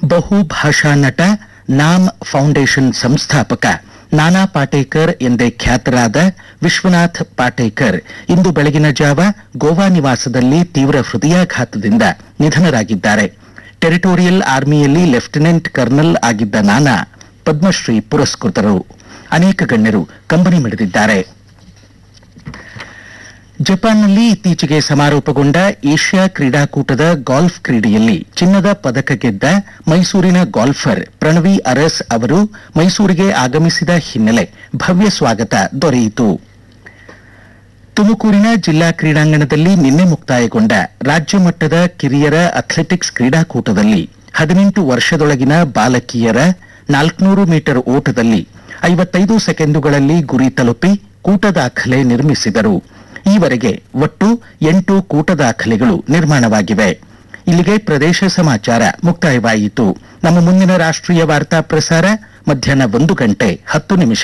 ಬಹುಭಾಷಾ ನಟ ನಾಮ್ ಫೌಂಡೇಶನ್ ಸಂಸ್ಥಾಪಕ ನಾನಾ ಪಾಟೇಕರ್ ಎಂದೇ ಖ್ಯಾತರಾದ ವಿಶ್ವನಾಥ್ ಪಾಟೇಕರ್ ಇಂದು ಬೆಳಗಿನ ಜಾವ ಗೋವಾ ನಿವಾಸದಲ್ಲಿ ತೀವ್ರ ಹೃದಯಾಘಾತದಿಂದ ನಿಧನರಾಗಿದ್ದಾರೆ ಟೆರಿಟೋರಿಯಲ್ ಆರ್ಮಿಯಲ್ಲಿ ಲೆಫ್ಟಿನೆಂಟ್ ಕರ್ನಲ್ ಆಗಿದ್ದ ನಾನಾ ಪದ್ಮಶ್ರೀ ಪುರಸ್ಕೃತರು ಅನೇಕ ಗಣ್ಯರು ಕಂಬನಿ ಮಿಡಿದಿದ್ದಾರೆ ಜಪಾನ್ನಲ್ಲಿ ಇತ್ತೀಚೆಗೆ ಸಮಾರೋಪಗೊಂಡ ಏಷ್ಯಾ ಕ್ರೀಡಾಕೂಟದ ಗಾಲ್ಫ್ ಕ್ರೀಡೆಯಲ್ಲಿ ಚಿನ್ನದ ಪದಕ ಗೆದ್ದ ಮೈಸೂರಿನ ಗಾಲ್ಫರ್ ಪ್ರಣವಿ ಅರಸ್ ಅವರು ಮೈಸೂರಿಗೆ ಆಗಮಿಸಿದ ಹಿನ್ನೆಲೆ ಭವ್ಯ ಸ್ವಾಗತ ದೊರೆಯಿತು ತುಮಕೂರಿನ ಜಿಲ್ಲಾ ಕ್ರೀಡಾಂಗಣದಲ್ಲಿ ನಿನ್ನೆ ಮುಕ್ತಾಯಗೊಂಡ ರಾಜ್ಯ ಮಟ್ಟದ ಕಿರಿಯರ ಅಥ್ಲೆಟಿಕ್ಸ್ ಕ್ರೀಡಾಕೂಟದಲ್ಲಿ ಹದಿನೆಂಟು ವರ್ಷದೊಳಗಿನ ಬಾಲಕಿಯರ ನಾಲ್ಕುನೂರು ಮೀಟರ್ ಓಟದಲ್ಲಿ ಐವತ್ತೈದು ಸೆಕೆಂಡುಗಳಲ್ಲಿ ಗುರಿ ತಲುಪಿ ಕೂಟ ದಾಖಲೆ ನಿರ್ಮಿಸಿದರು ಈವರೆಗೆ ಒಟ್ಟು ಎಂಟು ಕೂಟ ದಾಖಲೆಗಳು ನಿರ್ಮಾಣವಾಗಿವೆ ಇಲ್ಲಿಗೆ ಪ್ರದೇಶ ಸಮಾಚಾರ ಮುಕ್ತಾಯವಾಯಿತು ನಮ್ಮ ಮುಂದಿನ ರಾಷ್ಟ್ರೀಯ ವಾರ್ತಾ ಪ್ರಸಾರ ಮಧ್ಯಾಹ್ನ ಒಂದು ಗಂಟೆ ಹತ್ತು ನಿಮಿಷ